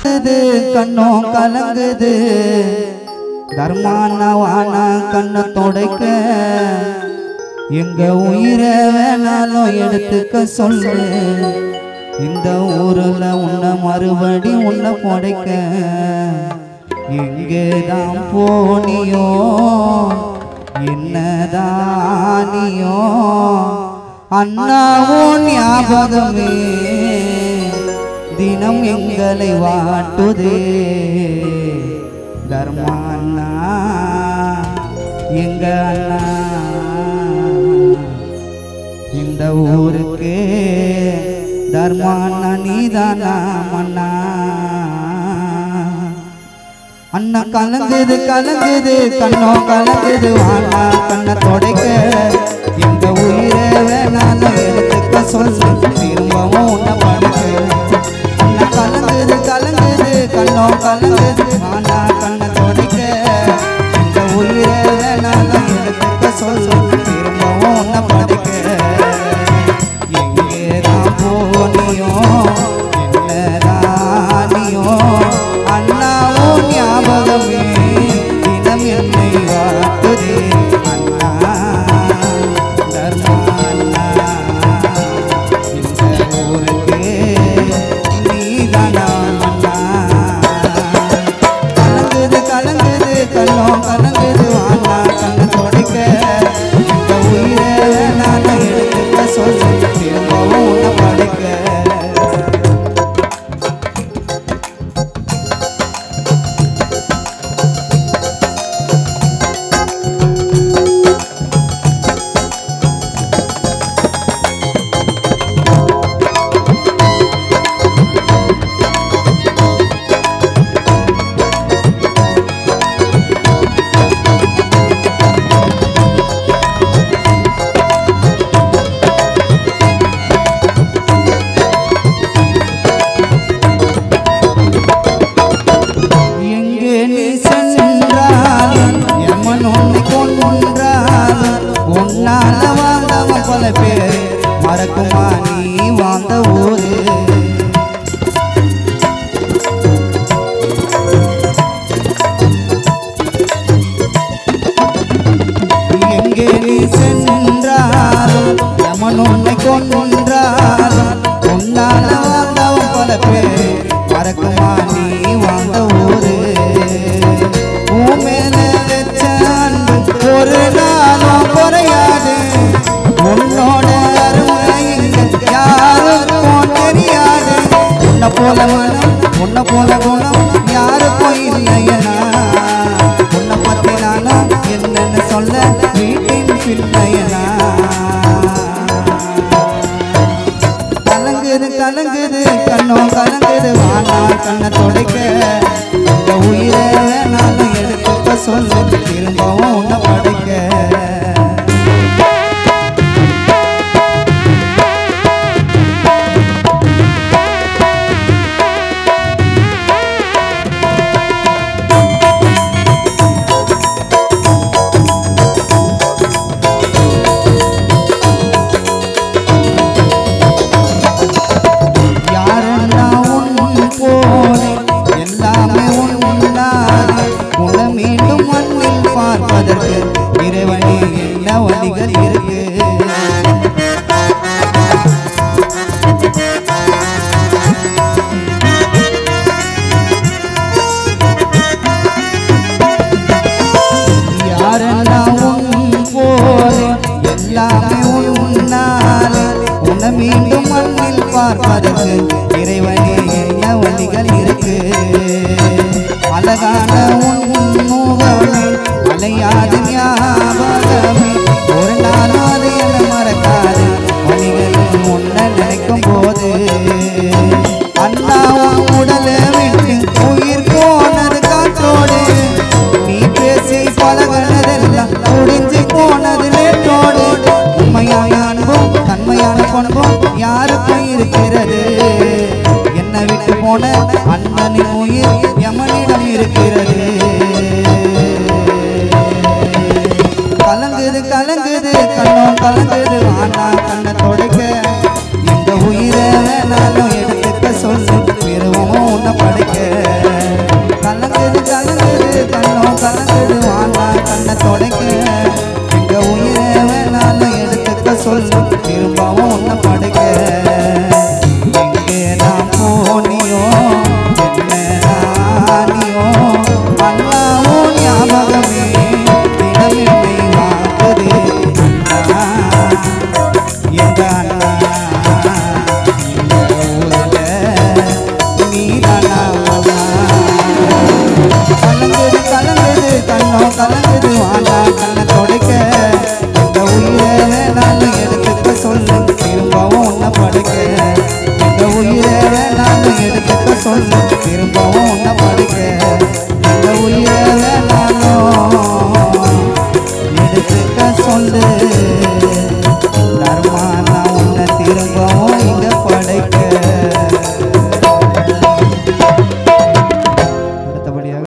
இது கண்ணோ கலங்குது தர்மானவான கண்ணை தொடைக்க எங்க உயிரை வேணாலும் எடுத்துக்க சொல்லு இந்த ஊருல உன்னை மறுபடி உன்னை புடைக்க எங்கேதான் போனியோ என்னதானியோ அண்ணாவோ ஞாபகமே தினம் எங்களை வாட்டுதே தர்மா அண்ணா எங்க அண்ணா இந்த ஊருக்கு தர்மான நீதானா மன்னா அண்ணா கலங்குது கலங்குது கண்ணோ கலங்குது வானா கண்ணை தொடைக்க எங்க உயிரை வேணாலும் எடுத்துக்க சொல்லு திரும்பவும் உன்னை படுக்க அண்ணா கலங்குது கலங்குது கண்ணோ கலங்குது வானா கண்ணை தொடைக்க எங்க உயிரை வேணாலும் எடுத்துக்க சொல்லு திரும்பவும் உன்னை படுக்க எங்கேதான் போனியோ என்னதானியோ அண்ணாவோ ஞாபகமே தினம் என்னை வாட்டுதே அண்ணா தர்மா அண்ணா இந்த ஊருக்கு நீதானா அண்ணா கலங்குது கலங்குது கண்ணோ கலங்குது வாண்ணா கண்ணு தொடைக்க இந்த உயிரை நான் எடுத்துக்க சொல்லு திரும்பவும் உன்னை படைக்க எங்கே நீ சென்றாலும் எமன் உன்னை கொன்றாலும் உன்னால வாழ்ந்தவன் பல பேர் மறக்குமா நீ வாழ்ந்த ஊரு எங்கே நீ சென்றாலும் எமன் உன்னை கொன்றாலும் உன்னால வாழ்ந்தவன் பல பேர் மறக்குமா நீ வாழ்ந்த ஊரு உன் மேல வச்ச அன்பு ஒரு நாளும் குறையாது உன்னோட அருமை இங்க யாருக்கும் தெரியாது உன்னை போல மனம் உன்னை போல குணம் யாருக்கும் இல்லையனா உன்னை பத்தி நானும் என்னன்னு சொல்ல வீட்டின் பிள்ளையனா கலங்குது கலங்குது கண்ணோ கலங்குது வானா கண்ணை தொடைக்க இந்த உயிரை வேணாலும் எடுத்துக்க சொல்லு திரும்பவும் உன்னை படைக்க யாரென்னா உன் போலே எல்லாமே உன்னாலே உன்னை மீண்டும் மண்ணில் பார்ப்பதற்கு இறைவனே என்ன வழிகள் இருக்கு யாரென்னா உன் போலே எல்லாமே உன்னாலே உன்னை மீண்டும் மண்ணில் பார்ப்பதற்கு இறைவனே என்ன வழிகள் இருக்கு அழகான உன் முகமே அலையாது ஞாபகமே ஒரு நாளும் அது என்ன மறக்காது வழிகளும் உன்னை நினைக்கும் போது அண்ணா உன் உடலை விட்டு உயிர் போனது காற்றோடு நீ பேசி பழகினதெல்லாம் முடிஞ்சு போனது நேற்றோடு உண்மையான அன்பும் தன்மையான பண்பும் யாருக்கும் இருக்கிறது என்னை விட்டு போன அண்ணனின்